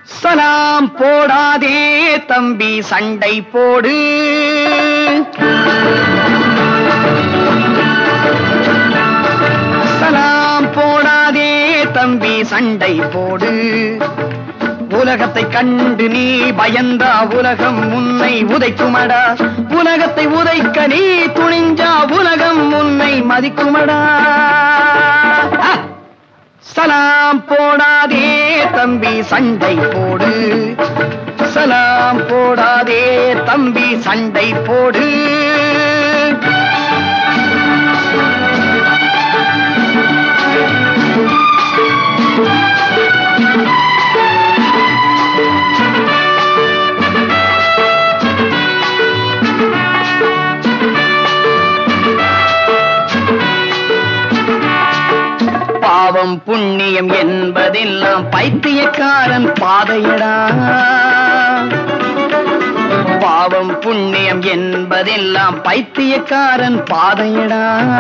சலாம் போடாதே தம்பி சண்டை போடு சலாம் போடாதே தம்பி சண்டை போடு உலகத்தை கண்டு நீ பயந்தா உலகம் உன்னை உதைக்குமடா உலகத்தை உதைக்க நீ துணிஞ்சா உலகம் உன்னை மதிக்குமடா ஆ! சலாம் போடாதே தம்பி சண்டை போடு சலாம் போடாதே தம்பி சண்டை போடு பாவம் புண்ணியம் என்பதெல்லாம் பைத்தியக்காரன் பாதையடா பாவம் புண்ணியம் என்பதெல்லாம் பைத்தியக்காரன் பாதையடா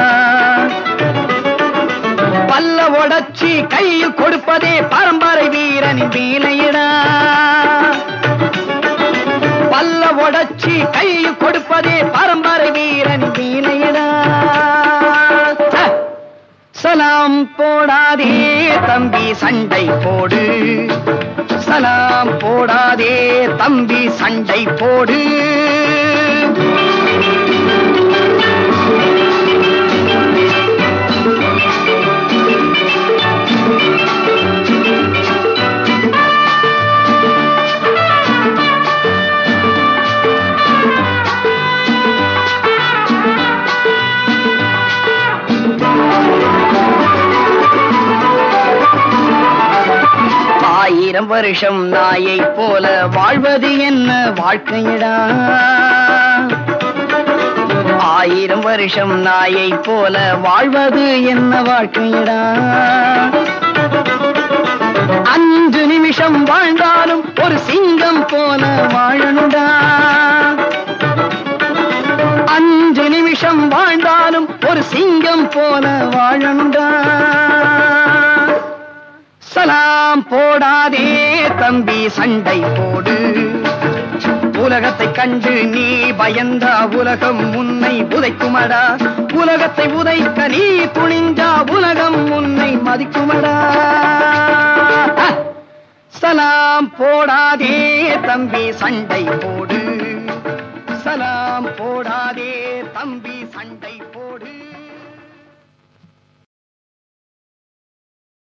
பல்ல உடச்சி கையில் கொடுப்பதே பரம்பரை வீரனின் வேலையடா பல்ல உடச்சி கையில் கொடுப்பதே பரம்பரை வீரனின் வேலையடா ச்சே! சலாம் போடாதே தம்பி சண்டை போடு சலாம் போடாதே தம்பி சண்டை போடு ஆயிரம் வருஷம் நாயை போல வாழ்வது என்ன வாழ்க்கையடா ஆயிரம் வருஷம் நாயை போல வாழ்வது என்ன வாழ்க்கையடா அஞ்சு நிமிஷம் வாழ்ந்தாலும் ஒரு சிங்கம் போல வாழணுடா அஞ்சு நிமிஷம் வாழ்ந்தாலும் ஒரு சிங்கம் போல வாழணுடா சலாம் போடாதே தம்பி சண்டை போடு உலகத்தை கண்டு நீ பயந்தா உலகம் உன்னை உதைக்குமடா உலகத்தை உதைக்க நீ துணிஞ்சா உலகம் உன்னை மதிக்குமடா ஆ! சலாம் போடாதே தம்பி சண்டை போடு சலாம் போடாதே தம்பி சண்டை